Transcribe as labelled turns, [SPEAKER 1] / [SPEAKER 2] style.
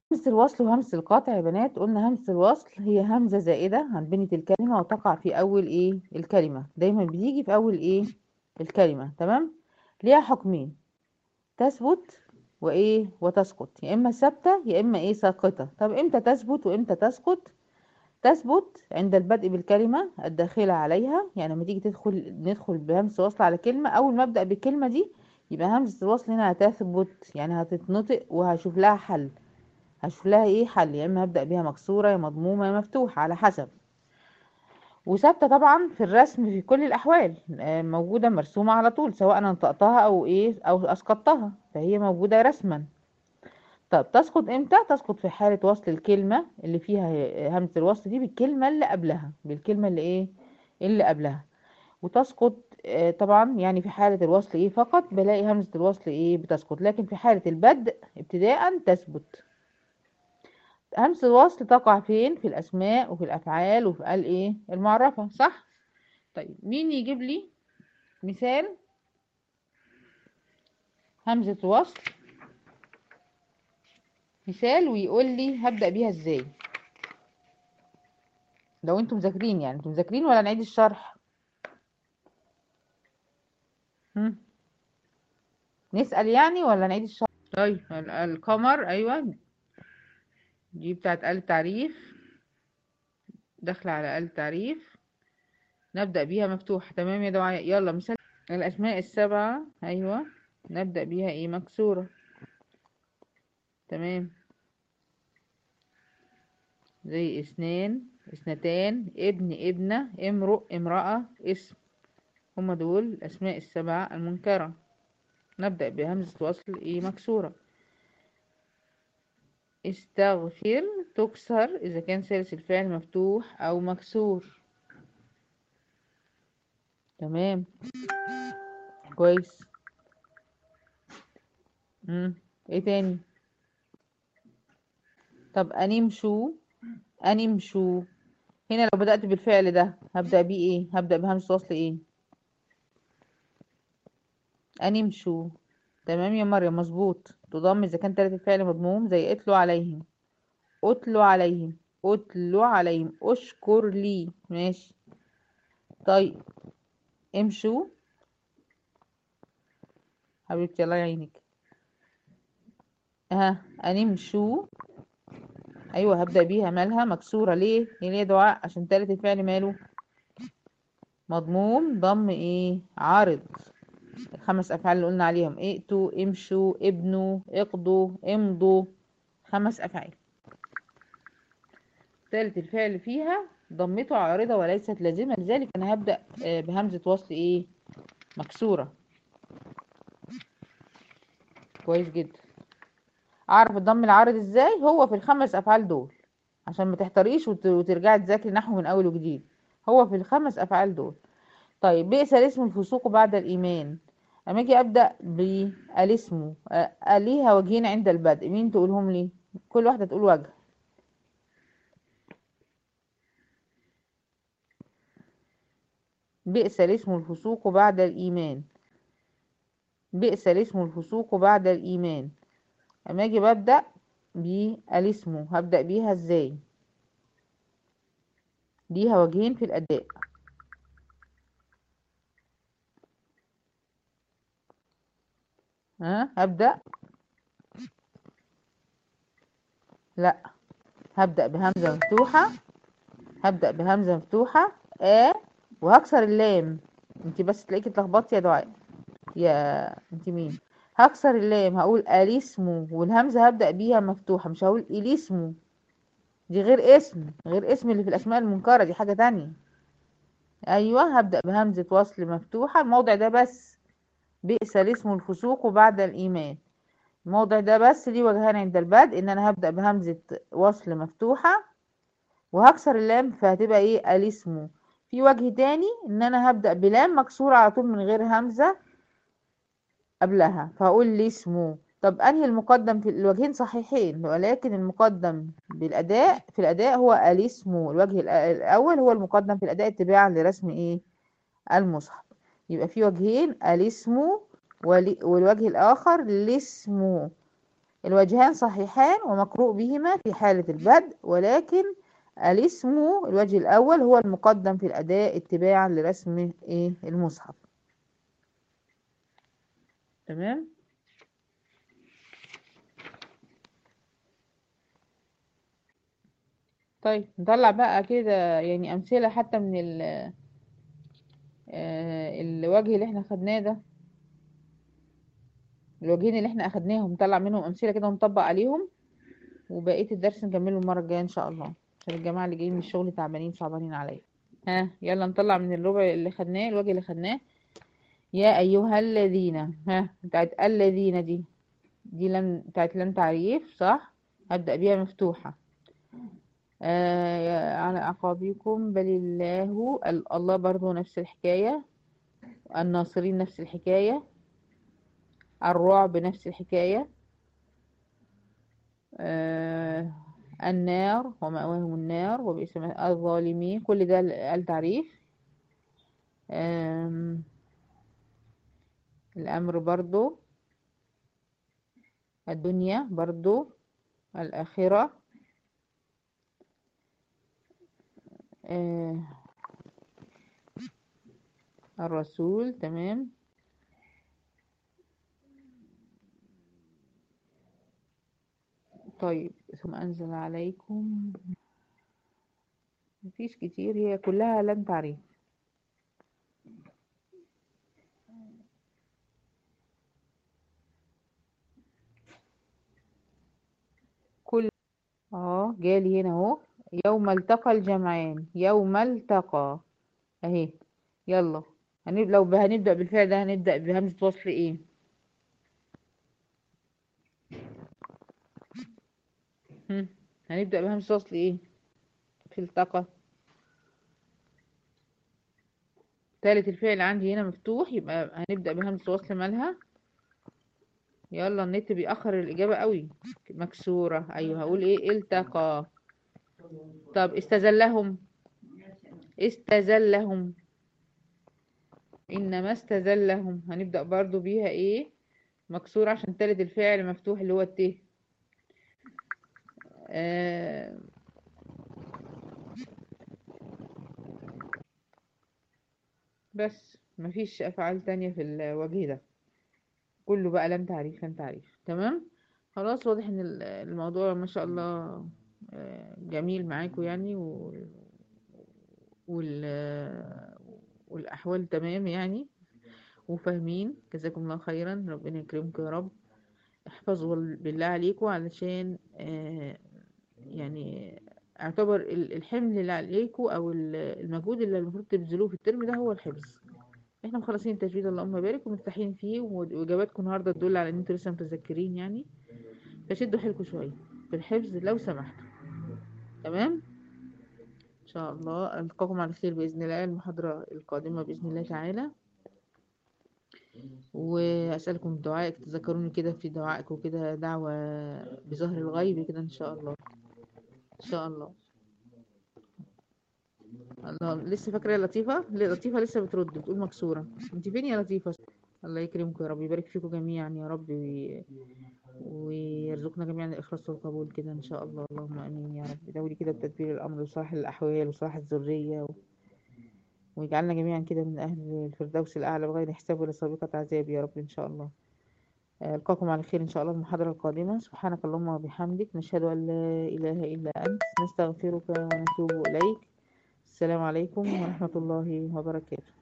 [SPEAKER 1] همزة الوصل وهمزة القطع يا بنات قلنا همزة الوصل هي همزة زائدة عن بنية الكلمة وتقع في أول إيه الكلمة دايما بتيجي في أول إيه الكلمة تمام ليها حكمين تثبت وإيه وتسقط يا إما ثابتة يا إما إيه ساقطة طب إمتى تثبت وإمتى تسقط تثبت عند البدء بالكلمة الداخلة عليها يعني لما تيجي تدخل ندخل بهمزة وصل على كلمة أول ما أبدأ بالكلمة دي يبقى همزة الوصل هنا هتثبت يعني هتتنطق وهشوف لها حل هشوف لها ايه حل يا اما هبدأ بيها مكسورة يا مضمومة يا مفتوحة على حسب وثابتة طبعا في الرسم في كل الأحوال آه، موجودة مرسومة على طول سواء أنا نطقتها أو إيه أو أسقطتها فهي موجودة رسما طب تسقط إمتى؟ تسقط في حالة وصل الكلمة اللي فيها همزة الوصل دي بالكلمة اللي قبلها بالكلمة اللي إيه اللي قبلها وتسقط آه، طبعا يعني في حالة الوصل إيه فقط بلاقي همزة الوصل إيه بتسقط لكن في حالة البدء ابتداء تثبت همزة الوصل تقع فين في الأسماء وفي الأفعال وفي ال إيه المعرفة صح طيب مين يجيب لي مثال همزة الوصل مثال ويقول لي هبدأ بيها ازاي لو انتم مذاكرين يعني انتم مذاكرين ولا نعيد الشرح هم؟ نسأل يعني ولا نعيد الشرح طيب ال- القمر ايوه دي بتاعت آل التعريف داخلة على آل التعريف نبدأ بيها مفتوحة تمام يا دعاء يلا مثال الأسماء السبعة أيوة نبدأ بيها إيه مكسورة تمام زي اثنان اثنتان ابن ابنة امرؤ امرأة اسم هما دول الأسماء السبعة المنكرة نبدأ بهمزة وصل إيه مكسورة استغفر تكسر إذا كان ثالث الفعل مفتوح أو مكسور تمام كويس مم. ايه تاني طب أنمشوا أنمشوا هنا لو بدأت بالفعل ده هبدأ بيه ايه هبدأ بهمزة وصل ايه أنمشوا تمام يا مريم مظبوط تضم إذا كان تالت الفعل مضموم زي اتلو عليهم اتلو عليهم اتلو عليهم اشكر لي ماشي طيب امشوا حبيبتي الله يعينك ها انمشوا ايوه هبدأ بيها مالها مكسورة ليه ليه يا دعاء عشان تالت الفعل ماله مضموم ضم ايه عارض الخمس افعال اللي قلنا عليهم ائتوا امشوا ابنوا اقضوا امضوا خمس افعال تالت الفعل فيها ضمته عارضة وليست لازمة لذلك انا هبدأ آه، بهمزة وصل ايه مكسورة كويس جدا اعرف الضم العارض ازاي هو في الخمس افعال دول عشان ما تحتريش وت- وترجعي تذاكري نحو من اول وجديد هو في الخمس افعال دول طيب بئس الاسم الفسوق بعد الايمان اما اجي ابدا بالاسم آه، ليها وجهين عند البدء مين تقولهم لي كل واحده تقول وجه بئس الاسم الفسوق بعد الايمان بئس الاسم الفسوق بعد الايمان اما اجي ببدا بالاسم هبدا بيها ازاي ليها وجهين في الاداء ها هبدا لا هبدا بهمزه مفتوحه هبدا بهمزه مفتوحه ا وهكسر اللام انت بس تلاقيكي اتلخبطتي يا دعاء يا انت مين هكسر اللام هقول اليسمو والهمزه هبدا بيها مفتوحه مش هقول اليسمو دي غير اسم غير اسم اللي في الاسماء المنكره دي حاجه تانية ايوه هبدا بهمزه وصل مفتوحه الموضع ده بس بئس الاسم الفسوق بعد الايمان الموضع ده بس ليه وجهان عند البدء ان انا هبدا بهمزه وصل مفتوحه وهكسر اللام فهتبقى ايه الاسم في وجه تاني ان انا هبدا بلام مكسوره على طول من غير همزه قبلها فهقول الاسم طب انهي المقدم في الوجهين صحيحين ولكن المقدم بالاداء في الاداء هو الاسم الوجه الأ- الاول هو المقدم في الاداء اتباعا لرسم ايه المصحف يبقى في وجهين الاسم ول- والوجه الاخر الاسم الوجهان صحيحان ومقروء بهما في حالة البدء ولكن الاسم الوجه الأول هو المقدم في الأداء اتباعا لرسم إيه المصحف تمام طيب نطلع بقى كده يعني أمثلة حتى من ال آه، الوجه اللي احنا خدناه ده الوجهين اللي احنا اخدناهم نطلع منهم أمثلة كده ونطبق عليهم وبقية الدرس نكمله المرة الجاية إن شاء الله عشان الجماعة اللي جايين من الشغل تعبانين صعبانين عليا ها يلا نطلع من الربع اللي خدناه الوجه اللي خدناه يا أيها الذين ها بتاعت الذين دي دي لم بتاعت لم تعريف صح هبدأ بيها مفتوحة آه على أعقابكم بل الله ال- الله برضو نفس الحكاية الناصرين نفس الحكاية الرعب نفس الحكاية آه النار ومأواهم النار وبئس مثوى الظالمين كل ده التعريف آم، الأمر برضو الدنيا برضو الآخرة آه، الرسول تمام طيب ثم أنزل عليكم مفيش كتير هي كلها لم تعريف كل اه جالي هنا اهو يوم التقى الجمعان يوم التقى اهي يلا هنبدأ لو هنبدأ بالفعل ده هنبدأ بهمزة وصل ايه هم. هنبدأ بهمزة وصل ايه في التقى تالت الفعل عندي هنا مفتوح يبقى هنبدأ بهمزة وصل مالها يلا النت بيأخر الإجابة قوي مكسورة أيوه هقول إيه التقى طب استزلهم استزلهم إنما استزلهم هنبدأ برضو بيها إيه مكسورة عشان تالت الفعل مفتوح اللي هو الت آه بس مفيش أفعال تانية في الوجه ده كله بقى لم تعريف لم تعريف تمام خلاص واضح ان ال- الموضوع ما شاء الله آه، جميل معاكم يعني و... وال... والأحوال تمام يعني وفاهمين جزاكم الله خيرا ربنا يكرمكم يا رب احفظوا بالله عليكم علشان آه، يعني اعتبر ال- الحمل اللي عليكم او ال- المجهود اللي المفروض تبذلوه في الترم ده هو الحفظ احنا مخلصين التجويد اللهم بارك ومرتاحين فيه واجاباتكم النهارده تدل على ان انتوا لسه متذكرين يعني فشدوا حيلكم شويه في الحفظ لو سمحتوا تمام ان شاء الله القاكم على خير باذن الله المحاضره القادمه باذن الله تعالى واسالكم الدعاء تذكروني كده في دعائكم كده دعوه بظهر الغيب كده ان شاء الله ان شاء الله الله لسه فاكره يا لطيفه لا، لطيفه لسه بترد بتقول مكسوره انت فين يا لطيفه الله يكرمكم يا رب يبارك فيكم جميعا يا رب وي- ويرزقنا جميعا الإخلاص والقبول كده إن شاء الله اللهم آمين يا رب دوري كده بتدبير الأمر وصلاح الأحوال وصلاح الذرية و... ويجعلنا جميعا كده من أهل الفردوس الأعلى بغير حساب ولا سابقة عذاب يا رب إن شاء الله آه، ألقاكم على خير إن شاء الله المحاضرة القادمة سبحانك اللهم وبحمدك نشهد أن لا إله إلا أنت نستغفرك ونتوب إليك السلام عليكم ورحمة الله وبركاته